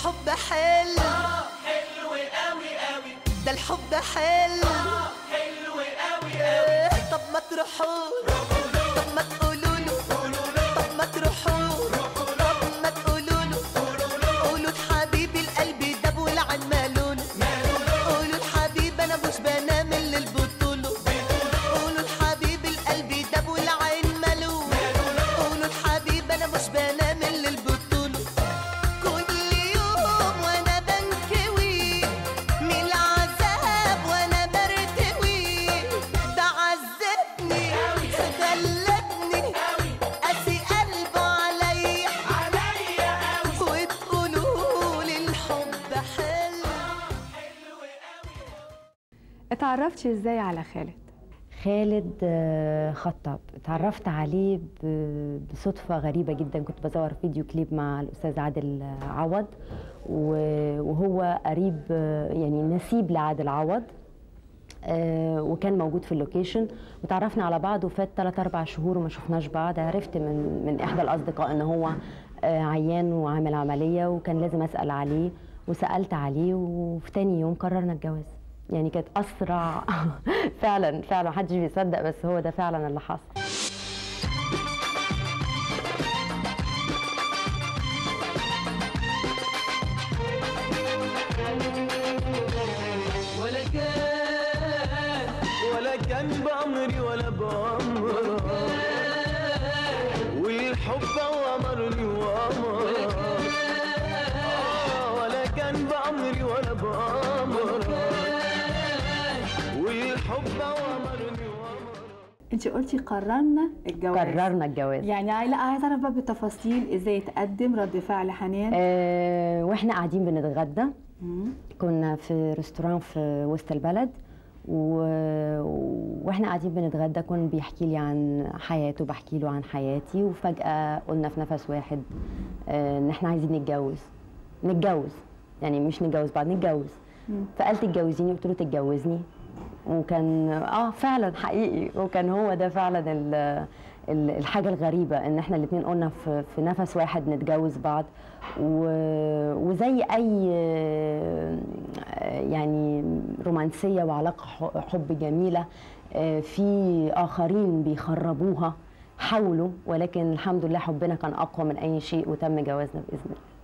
الحب حلو اه حلو قوي قوي ده الحب حلو اه حلو قوي قوي طب ما تروحوا طب ما تقولوا له طب ما تروحوا طب ما تقولوا له قولوا لحبيبي القلب داب والعين مالونه قولوا لحبيبي انا مش بنام الا البطوله قولوا لحبيبي القلب داب والعين مالونه قولوا لحبيبي انا مش بنام الا البطوله كل يوم وانا بنكوي من العذاب وانا برتوي ده عذبني غلبني قاسي قلبه عليا عليا قوي وتقولوا لي الحب حلو اتعرفتي ازاي على خالد خالد آه، خطاب اتعرفت عليه ب- بصدفة غريبة جدا كنت بصور فيديو كليب مع الأستاذ عادل عوض و- وهو قريب آه، يعني نسيب لعادل عوض آه، وكان موجود في اللوكيشن وتعرفنا على بعض وفات 3 4 شهور وما شفناش بعض عرفت من من احدى الاصدقاء ان هو آه، عيان وعامل عمليه وكان لازم اسال عليه وسالت عليه وفي تاني يوم قررنا الجواز يعني كانت اسرع فعلا فعلا محدش بيصدق بس هو ده فعلا اللي حصل ولا كان ولا كان بأمري ولا بأمرك والحب أمرني وأمرك آه، ولا كان بأمري ولا بأمرك والحب أمرني وأمرك انت قلتي قررنا الجواز قررنا الجواز يعني عاي- لا عايزه اعرف بقى بالتفاصيل ازاي تقدم رد فعل حنان آه، واحنا قاعدين بنتغدى مم. كنا في ريستوران في وسط البلد و... واحنا قاعدين بنتغدى كان بيحكي لي عن حياته بحكي له عن حياتي وفجأة قلنا في نفس واحد آه، ان احنا عايزين نتجوز نتجوز يعني مش نتجوز بعض نتجوز فقال تتجوزيني قلت له تتجوزني وكان اه فعلا حقيقي وكان هو ده فعلا ال... ال- الحاجة الغريبة ان احنا الاتنين قلنا في, في نفس واحد نتجوز بعض و... وزي اي آه، يعني رومانسية وعلاقة ح- حب جميلة آه، في اخرين بيخربوها حاولوا ولكن الحمد لله حبنا كان اقوى من اي شيء وتم جوازنا باذن الله